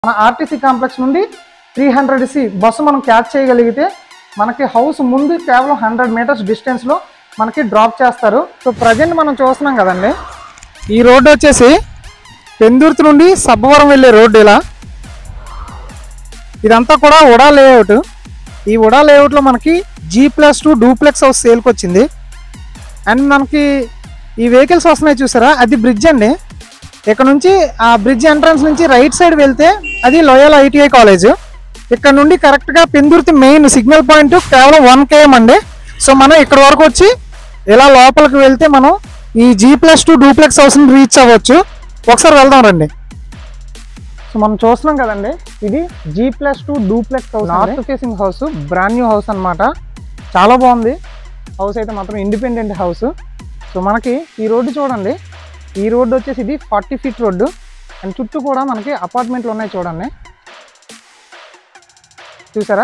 మన RTC complex నుండి three hundred C bus మనం క్యాచ్ చేయగలిగితే మనకి హౌస్ ముందు కేవలం హండ్రెడ్ మీటర్స్ డిస్టెన్స్లో మనకి డ్రాప్ చేస్తారు సో ప్రజెంట్ మనం చూస్తున్నాం కదండి ఈ రోడ్డు వచ్చేసి పెందుర్తి నుండి సబ్బవరం వెళ్ళే రోడ్డు ఇలా ఇదంతా కూడా ఉడా లేఅవుట్ ఈ ఉడా లేఅవుట్లో మనకి G plus two duplex house సేల్కి వచ్చింది అండ్ మనకి ఈ వెహికల్స్ వస్తున్నాయి చూసారా అది బ్రిడ్జ్ అండి ఇక్కడ నుంచి ఆ బ్రిడ్జ్ ఎంట్రన్స్ నుంచి రైట్ సైడ్ వెళ్తే అది లోయల్ ఐటీఐ కాలేజ్ ఇక్కడ నుండి కరెక్ట్గా పెందుర్తి మెయిన్ సిగ్నల్ పాయింట్ కేవలం వన్ కేఎం అండి సో మనం ఇక్కడ వరకు వచ్చి ఇలా లోపలికి వెళ్తే మనం ఈ జీ ప్లస్ టూ డూప్లెక్స్ హౌస్ని రీచ్ అవ్వచ్చు ఒకసారి వెళ్దాం రండి సో మనం చూస్తున్నాం కదండి ఇది G plus two duplex house north facing house brand new house అన్నమాట చాలా బాగుంది హౌస్ అయితే మాత్రం ఇండిపెండెంట్ హౌస్ సో మనకి ఈ రోడ్డు చూడండి ఈ రోడ్డు వచ్చేసి ఇది ఫార్టీ ఫీట్ రోడ్డు అండ్ చుట్టూ కూడా మనకి అపార్ట్మెంట్లు ఉన్నాయి చూడండి చూసారా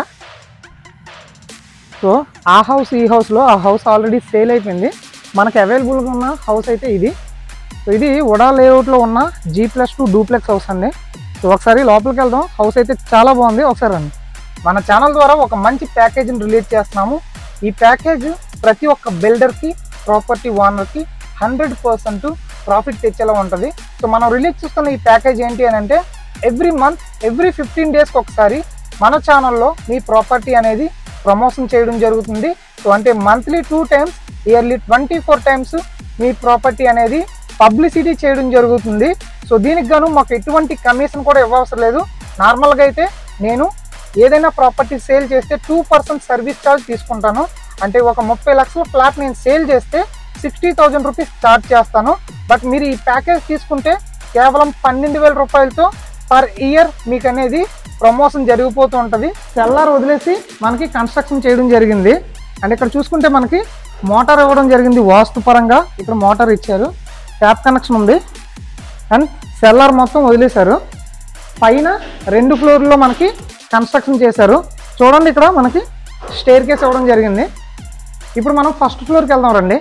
సో ఆ హౌస్ ఈ హౌస్లో ఆ హౌస్ ఆల్రెడీ సేల్ అయిపోయింది మనకి అవైలబుల్గా ఉన్న హౌస్ అయితే ఇది సో ఇది ఉడా లేఅవుట్లో ఉన్న G plus two duplex house అండి సో ఒకసారి లోపలికి వెళ్దాం హౌస్ అయితే చాలా బాగుంది ఒకసారి రండి మన ఛానల్ ద్వారా ఒక మంచి ప్యాకేజీని రిలీజ్ చేస్తున్నాము ఈ ప్యాకేజ్ ప్రతి ఒక్క బిల్డర్కి ప్రాపర్టీ ఓనర్కి హండ్రెడ్ పర్సెంట్ ప్రాఫిట్ తెచ్చేలా ఉంటుంది సో మనం రిలీజ్ చేస్తున్న ఈ ప్యాకేజ్ ఏంటి అని అంటే ఎవ్రీ మంత్ ఎవ్రీ ఫిఫ్టీన్ డేస్కి ఒకసారి మన ఛానల్లో మీ ప్రాపర్టీ అనేది ప్రమోషన్ చేయడం జరుగుతుంది సో అంటే monthly two times yearly twenty four times మీ ప్రాపర్టీ అనేది పబ్లిసిటీ చేయడం జరుగుతుంది సో దీనికి గాను మాకు ఎటువంటి కమిషన్ కూడా ఇవ్వవసరం లేదు నార్మల్గా అయితే నేను ఏదైనా ప్రాపర్టీ సేల్ చేస్తే టూ పర్సెంట్ సర్వీస్ ఛార్జ్ తీసుకుంటాను అంటే ఒక ముప్పై లక్షల ఫ్లాట్ నేను సేల్ చేస్తే సిక్స్టీ థౌజండ్ రూపీస్ ఛార్జ్ చేస్తాను బట్ మీరు ఈ ప్యాకేజ్ తీసుకుంటే కేవలం పన్నెండు వేల రూపాయలతో పర్ ఇయర్ మీకు అనేది ప్రమోషన్ జరిగిపోతూ ఉంటుంది సెల్లార్ వదిలేసి మనకి కన్స్ట్రక్షన్ చేయడం జరిగింది అండ్ ఇక్కడ చూసుకుంటే మనకి మోటార్ ఇవ్వడం జరిగింది వాస్తు పరంగా ఇక్కడ మోటార్ ఇచ్చారు ట్యాప్ కనెక్షన్ ఉంది అండ్ సెల్లార్ మొత్తం వదిలేశారు పైన రెండు ఫ్లోర్లో మనకి కన్స్ట్రక్షన్ చేశారు చూడండి ఇక్కడ మనకి స్టేర్ కేస్ ఇవ్వడం జరిగింది ఇప్పుడు మనం ఫస్ట్ ఫ్లోర్కి వెళ్దాం రండి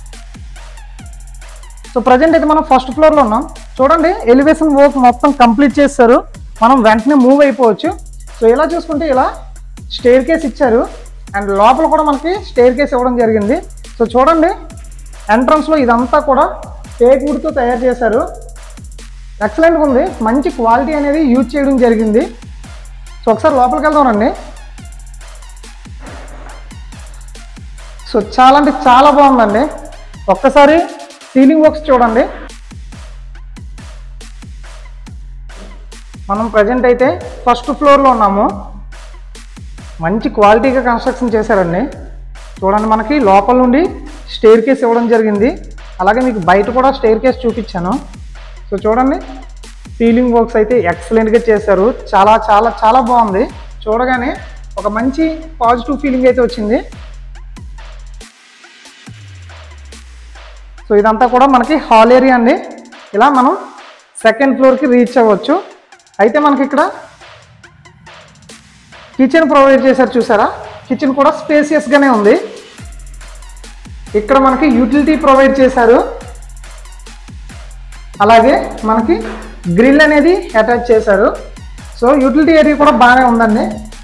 సో ప్రజెంట్ అయితే మనం ఫస్ట్ ఫ్లోర్లో ఉన్నాం చూడండి ఎలివేషన్ వర్క్ మొత్తం కంప్లీట్ చేస్తారు మనం వెంటనే మూవ్ అయిపోవచ్చు సో ఇలా చూసుకుంటే ఇలా స్టేర్ కేస్ ఇచ్చారు అండ్ లోపల కూడా మనకి స్టేర్ కేస్ ఇవ్వడం జరిగింది సో చూడండి ఎంట్రన్స్లో ఇదంతా కూడా టేక్ వుడ్తో తయారు చేశారు ఎక్సలెంట్గా ఉంది మంచి క్వాలిటీ అనేది యూజ్ చేయడం జరిగింది సో ఒకసారి లోపలికి వెళ్దాం రండి సో చాలా అంటే చాలా బాగుందండి ఒక్కసారి సీలింగ్ వర్క్స్ చూడండి మనం ప్రజెంట్ అయితే ఫస్ట్ ఫ్లోర్లో ఉన్నాము మంచి క్వాలిటీగా కన్స్ట్రక్షన్ చేశారండి చూడండి మనకి లోపల నుండి స్టేర్ కేస్ ఇవ్వడం జరిగింది అలాగే మీకు బయట కూడా స్టేర్ కేస్ చూపించాను సో చూడండి సీలింగ్ వర్క్స్ అయితే ఎక్సలెంట్గా చేశారు చాలా చాలా చాలా బాగుంది చూడగానే ఒక మంచి పాజిటివ్ ఫీలింగ్ అయితే వచ్చింది సో ఇదంతా కూడా మనకి హాల్ ఏరియా అండి ఇలా మనం సెకండ్ ఫ్లోర్కి రీచ్ అవ్వచ్చు అయితే మనకి ఇక్కడ కిచెన్ ప్రొవైడ్ చేశారు చూసారా కిచెన్ కూడా స్పేసియస్గానే ఉంది ఇక్కడ మనకి యూటిలిటీ ప్రొవైడ్ చేశారు అలాగే మనకి గ్రిల్ అనేది అటాచ్ చేశారు సో యూటిలిటీ ఏరియా కూడా బాగానే ఉందండి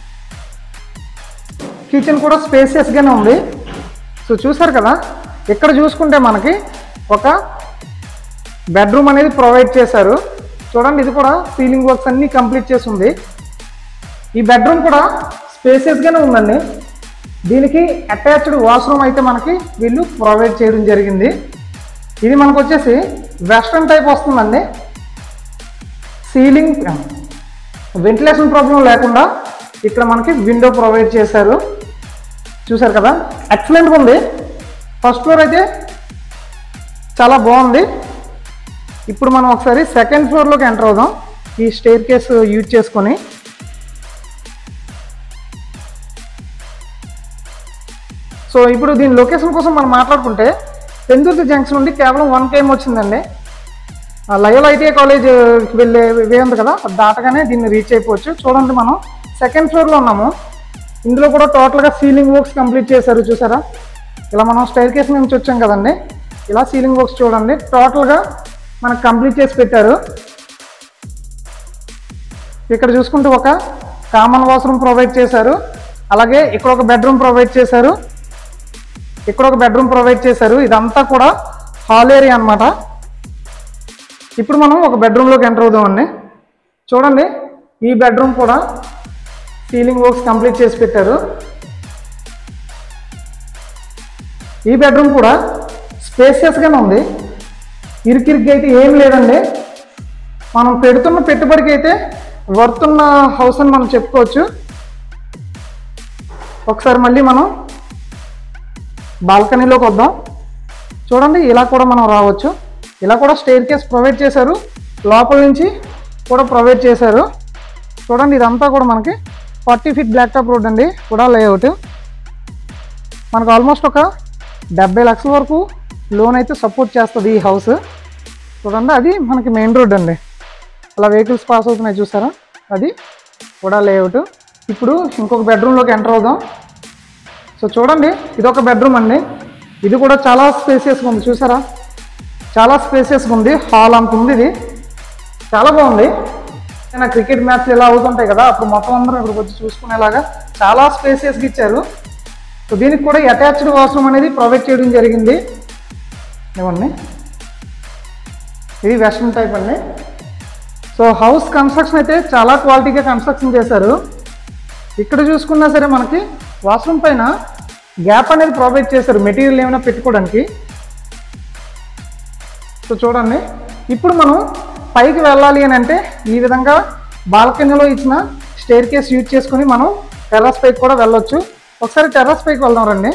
కిచెన్ కూడా స్పేసియస్గానే ఉంది సో చూసారు కదా ఇక్కడ చూసుకుంటే మనకి ఒక బెడ్రూమ్ అనేది ప్రొవైడ్ చేశారు చూడండి ఇది కూడా సీలింగ్ వర్క్స్ అన్నీ కంప్లీట్ చేసి ఉంది ఈ బెడ్రూమ్ కూడా స్పేసియస్గానే ఉందండి దీనికి అటాచ్డ్ వాష్రూమ్ అయితే మనకి వీళ్ళు ప్రొవైడ్ చేయడం జరిగింది ఇది మనకు వచ్చేసి వెస్ట్రన్ టైప్ వస్తుందండి సీలింగ్ వెంటిలేషన్ ప్రాబ్లం లేకుండా ఇక్కడ మనకి విండో ప్రొవైడ్ చేశారు చూసారు కదా ఎక్సలెంట్గా ఉంది ఫస్ట్ ఫ్లోర్ అయితే చాలా బాగుంది ఇప్పుడు మనం ఒకసారి సెకండ్ ఫ్లోర్లోకి ఎంటర్ అవుదాం ఈ స్టేర్ కేస్ యూజ్ చేసుకొని సో ఇప్పుడు దీని లొకేషన్ కోసం మనం మాట్లాడుకుంటే పెందుర్తి జంక్షన్ నుండి కేవలం వన్ కేఎం వచ్చిందండి ఆ లయోల్ ఐటీఐ కాలేజ్ వెళ్ళే వే ఉంది కదా అది దాటగానే దీన్ని రీచ్ అయిపోవచ్చు చూడండి మనం సెకండ్ ఫ్లోర్లో ఉన్నాము ఇందులో కూడా టోటల్గా సీలింగ్ వర్క్స్ కంప్లీట్ చేశారు చూసారా ఇలా మనం స్టైర్ కేస్ నుంచి వచ్చాం కదండి ఇలా సీలింగ్ వర్క్స్ చూడండి టోటల్గా మనకు కంప్లీట్ చేసి పెట్టారు ఇక్కడ చూసుకుంటే ఒక కామన్ వాష్రూమ్ ప్రొవైడ్ చేశారు అలాగే ఇక్కడ ఒక బెడ్రూమ్ ప్రొవైడ్ చేశారు ఇక్కడ ఒక బెడ్రూమ్ ప్రొవైడ్ చేశారు ఇదంతా కూడా హాల్ ఏరియా అన్నమాట ఇప్పుడు మనం ఒక బెడ్రూమ్లోకి ఎంటర్ అవుదామండి చూడండి ఈ బెడ్రూమ్ కూడా సీలింగ్ వర్క్స్ కంప్లీట్ చేసి పెట్టారు ఈ బెడ్రూమ్ కూడా స్పేసియస్గానే ఉంది ఇరికిరికి అయితే ఏం లేదండి మనం పెడుతున్న పెట్టుబడికి అయితే వర్తున్న హౌస్ అని మనం చెప్పుకోవచ్చు ఒకసారి మళ్ళీ మనం బాల్కనీలోకి వద్దాం చూడండి ఇలా కూడా మనం రావచ్చు ఇలా కూడా స్టేర్ కేస్ ప్రొవైడ్ చేశారు లోపల నుంచి కూడా ప్రొవైడ్ చేశారు చూడండి ఇదంతా కూడా మనకి forty feet black top road అండి కూడా లేఅవుట్ మనకు ఆల్మోస్ట్ ఒక డెబ్బై లక్షల వరకు లోన్ అయితే సపోర్ట్ చేస్తుంది ఈ హౌస్ చూడండి అది మనకి మెయిన్ రోడ్ అండి అలా వెహికల్స్ పాస్ అవుతున్నాయి చూసారా అది కూడా లేఅవుట్ ఇప్పుడు ఇంకొక బెడ్రూమ్లోకి ఎంటర్ అవుదాం సో చూడండి ఇది ఒక బెడ్రూమ్ అండి ఇది కూడా చాలా స్పేసియస్గా ఉంది చూసారా చాలా స్పేసియస్గా ఉంది హాల్ అంత ఉంది ఇది చాలా బాగుంది ఏదైనా క్రికెట్ మ్యాచ్ ఇలా అవుతుంటాయి కదా అప్పుడు మొత్తం అందరం ఇక్కడికి వచ్చి చూసుకునేలాగా చాలా స్పేసియస్గా ఇచ్చారు సో దీనికి కూడా అటాచ్డ్ వాష్రూమ్ అనేది ప్రొవైడ్ చేయడం జరిగింది ఇవ్వండి ఇది వెస్ట్రన్ టైప్ అండి సో హౌస్ కన్స్ట్రక్షన్ అయితే చాలా క్వాలిటీగా కన్స్ట్రక్షన్ చేశారు ఇక్కడ చూసుకున్నా సరే మనకి వాష్రూమ్ పైన గ్యాప్ అనేది ప్రొవైడ్ చేశారు మెటీరియల్ ఏమైనా పెట్టుకోవడానికి సో చూడండి ఇప్పుడు మనం పైకి వెళ్ళాలి అని అంటే ఈ విధంగా బాల్కనీలో ఇచ్చిన స్టేర్ కేస్ యూజ్ చేసుకుని మనం టెర్రస్ పైకి కూడా వెళ్ళొచ్చు ఒకసారి టెర్రస్ పైకి వెళ్దాం రండి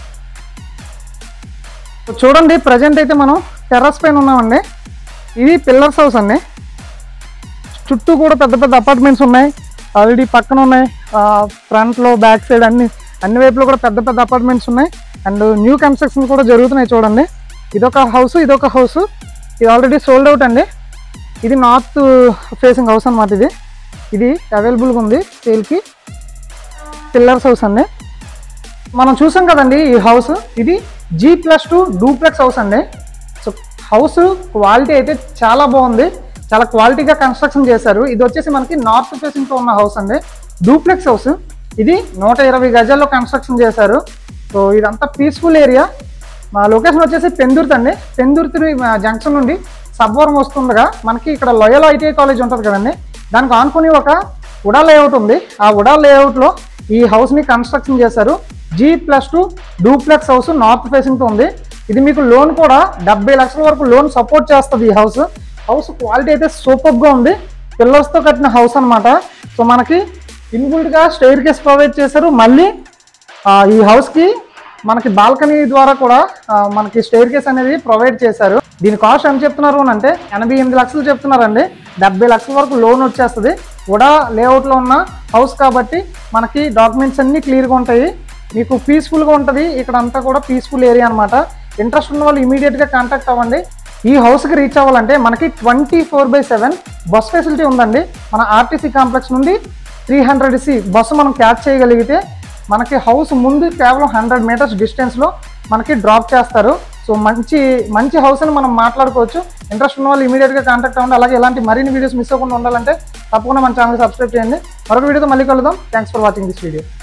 సో చూడండి ప్రజెంట్ అయితే మనం టెర్రస్ పైన ఉన్నామండి ఇది పిల్లర్స్ హౌస్ అండి చుట్టూ కూడా పెద్ద పెద్ద అపార్ట్మెంట్స్ ఉన్నాయి ఆల్రెడీ పక్కన ఉన్నాయి ఫ్రంట్లో బ్యాక్ సైడ్ అన్ని అన్ని వైపులో కూడా పెద్ద పెద్ద అపార్ట్మెంట్స్ ఉన్నాయి అండ్ న్యూ కన్స్ట్రక్షన్ కూడా జరుగుతున్నాయి చూడండి ఇదొక హౌస్ ఇదొక హౌస్ ఇది ఆల్రెడీ సోల్డ్ అవుట్ అండి ఇది నార్త్ ఫేసింగ్ హౌస్ అన్నమాట ఇది ఇది అవైలబుల్గా ఉంది సేల్కి పిల్లర్స్ హౌస్ అండి మనం చూసాం కదండి ఈ హౌస్ ఇది G plus two duplex house అండి సో హౌస్ క్వాలిటీ అయితే చాలా బాగుంది చాలా క్వాలిటీగా కన్స్ట్రక్షన్ చేశారు ఇది వచ్చేసి మనకి నార్త్ ఫేసింగ్తో ఉన్న హౌస్ అండి డూప్లెక్స్ హౌస్ ఇది నూట ఇరవై గజాల్లో కన్స్ట్రక్షన్ చేశారు సో ఇదంతా పీస్ఫుల్ ఏరియా మా లొకేషన్ వచ్చేసి పెందుర్తి అండి పెందుర్తి జంక్షన్ నుండి సబ్వరం వస్తుండగా మనకి ఇక్కడ లోయల్ ఐటీఐ కాలేజ్ ఉంటుంది కదండి దానికి ఆనుకుని ఒక ఉడా లేఅవుట్ ఉంది ఆ ఉడా లేఅవుట్లో ఈ హౌస్ని కన్స్ట్రక్షన్ చేశారు G plus two duplex house north ఫేసింగ్తో ఉంది ఇది మీకు లోన్ కూడా డెబ్బై లక్షల వరకు లోన్ సపోర్ట్ చేస్తుంది ఈ హౌస్ హౌస్ క్వాలిటీ అయితే సూపర్గా ఉంది పిల్లర్స్తో కట్టిన హౌస్ అన్నమాట సో మనకి ఇన్బుల్ట్గా స్టైర్ కేస్ ప్రొవైడ్ చేశారు మళ్ళీ ఆ, ఈ హౌస్కి మనకి బాల్కనీ ద్వారా కూడా ఆ, మనకి స్టైర్ కేస్ అనేది ప్రొవైడ్ చేశారు దీని కాస్ట్ ఎంత చెప్తున్నారు అని అంటే ఎనభై ఎనిమిది లక్షలు చెప్తున్నారండి డెబ్బై లక్షల వరకు లోన్ వచ్చేస్తుంది కూడా లేఅవుట్లో ఉన్న హౌస్ కాబట్టి మనకి డాక్యుమెంట్స్ అన్నీ క్లియర్గా ఉంటాయి మీకు పీస్ఫుల్గా ఉంటుంది ఇక్కడ అంతా కూడా పీస్ఫుల్ ఏరియా అనమాట ఇంట్రెస్ట్ ఉన్న వాళ్ళు ఇమీడియట్గా కాంటాక్ట్ అవ్వండి ఈ హౌస్కి రీచ్ అవ్వాలంటే మనకి twenty four by seven bus facility ఉందండి మన ఆర్టీసీ కాంప్లెక్స్ నుండి త్రీ హండ్రెడ్ సి బస్సు మనం క్యాచ్ చేయగలిగితే మనకి హౌస్ ముందు కేవలం హండ్రెడ్ మీటర్స్ డిస్టెన్స్లో మనకి డ్రాప్ చేస్తారు సో మంచి మంచి హౌస్ అని మనం మాట్లాడుకోవచ్చు ఇంట్రెస్ట్ ఉన్న వాళ్ళు ఇమీడియట్గా కాంటాక్ట్ అవ్వండి అలాగే ఇలాంటి మరిన్ని వీడియోస్ మిస్ అవ్వకుండా ఉండాలంటే తప్పకుండా మన ఛానల్ సబ్స్క్రైబ్ చేయండి మరొక వీడియోతో మళ్ళీ కలుద్దాం thanks for watching this video